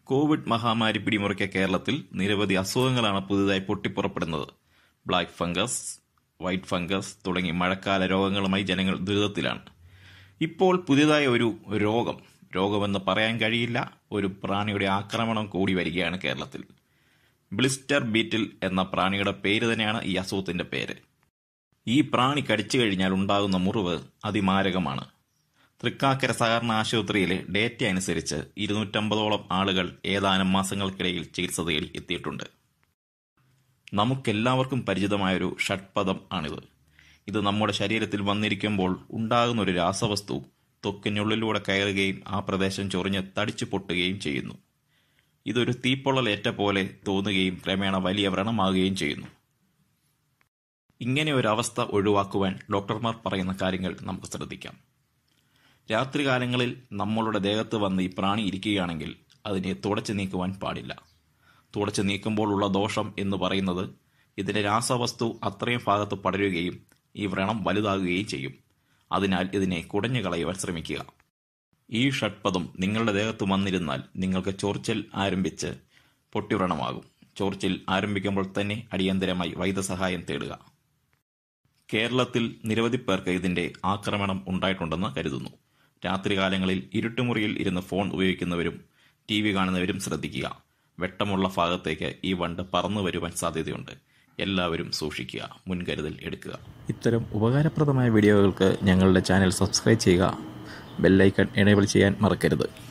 Covid മഹാമാരി പിടിമുറുക്കിയ കേരളത്തിൽ നിരവധി അസുഖങ്ങളാണ് പുതുതായി പൊട്ടിപ്പുറപ്പെടുന്നത് ബ്ലാക്ക് ഫംഗസ് വൈറ്റ് ഫംഗസ് തുടങ്ങി മഴക്കാല രോഗങ്ങളുമായി ജനങ്ങൾ ദുരിതത്തിലാണ് ഇപ്പോൾ പുതിയതായ ഒരു രോഗം രോഗമെന്ന് പറയാൻ കഴിയില്ല ഒരു പ്രാണിയുടെ ആക്രമണം കൂടി വരികയാണ് കേരളത്തിൽ ബ്ലിസ്റ്റർ ബീറ്റിൽ എന്ന പ്രാണിയുടെ പേര് തന്നെയാണ് ഈ അസുഖത്തിന്റെ പേര് ഈ പ്രാണി കടിച്ചു കഴിഞ്ഞാൽ ഉണ്ടാകുന്ന മുറിവ് അതിമാരകമാണ് തൃക്കാക്കര സഹകരണ ആശുപത്രിയിലെ ഡേറ്റ അനുസരിച്ച് ഇരുന്നൂറ്റമ്പതോളം ആളുകൾ ഏതാനും മാസങ്ങൾക്കിടയിൽ ചികിത്സ തേടി എത്തിയിട്ടുണ്ട് നമുക്കെല്ലാവർക്കും പരിചിതമായൊരു ഷഡ്പദം ആണിത് ഇത് നമ്മുടെ ശരീരത്തിൽ വന്നിരിക്കുമ്പോൾ ഉണ്ടാകുന്ന ഒരു രാസവസ്തു ത്വക്കിനുള്ളിലൂടെ കയറുകയും ആ പ്രദേശം ചൊറിഞ്ഞ് തടിച്ചു പൊട്ടുകയും ചെയ്യുന്നു ഇതൊരു തീപ്പൊള്ളലേറ്റ പോലെ തോന്നുകയും ക്രമേണ വലിയ വ്രണമാകുകയും ചെയ്യുന്നു ഇങ്ങനെ ഒരു അവസ്ഥ ഒഴിവാക്കുവാൻ ഡോക്ടർമാർ പറയുന്ന കാര്യങ്ങൾ നമുക്ക് ശ്രദ്ധിക്കാം രാത്രികാലങ്ങളിൽ നമ്മളുടെ ദേഹത്ത് വന്ന് ഈ പ്രാണി ഇരിക്കുകയാണെങ്കിൽ അതിനെ തുടച്ചു നീക്കുവാൻ പാടില്ല തുടച്ചു നീക്കുമ്പോൾ ഉള്ള ദോഷം എന്ന് പറയുന്നത് ഇതിന്റെ രാസവസ്തു അത്രയും ഭാഗത്ത് പടരുകയും ഈ വ്രണം വലുതാകുകയും ചെയ്യും അതിനാൽ ഇതിനെ കുടഞ്ഞു കളയുവാൻ ശ്രമിക്കുക ഈ ഷഡ്പദം നിങ്ങളുടെ ദേഹത്ത് വന്നിരുന്നാൽ നിങ്ങൾക്ക് ചൊറിച്ചൽ ആരംഭിച്ച് പൊട്ടിവ്രണമാകും ചൊറിച്ചിൽ ആരംഭിക്കുമ്പോൾ തന്നെ അടിയന്തരമായി വൈദ്യസഹായം തേടുക കേരളത്തിൽ നിരവധി പേർക്ക് ഇതിന്റെ ആക്രമണം ഉണ്ടായിട്ടുണ്ടെന്ന് കരുതുന്നു രാത്രികാലങ്ങളിൽ ഇരുട്ടുമുറിയിൽ ഇരുന്ന് ഫോൺ ഉപയോഗിക്കുന്നവരും ടി വി കാണുന്നവരും ശ്രദ്ധിക്കുക വെട്ടമുള്ള ഭാഗത്തേക്ക് ഈ വണ്ട് പറന്നു വരുവാൻ സാധ്യതയുണ്ട് എല്ലാവരും സൂക്ഷിക്കുക മുൻകരുതൽ എടുക്കുക ഇത്തരം ഉപകാരപ്രദമായ വീഡിയോകൾക്ക് ഞങ്ങളുടെ ചാനൽ സബ്സ്ക്രൈബ് ചെയ്യുക ബെല്ലൈക്കൺ എനേബിൾ ചെയ്യാൻ മറക്കരുത്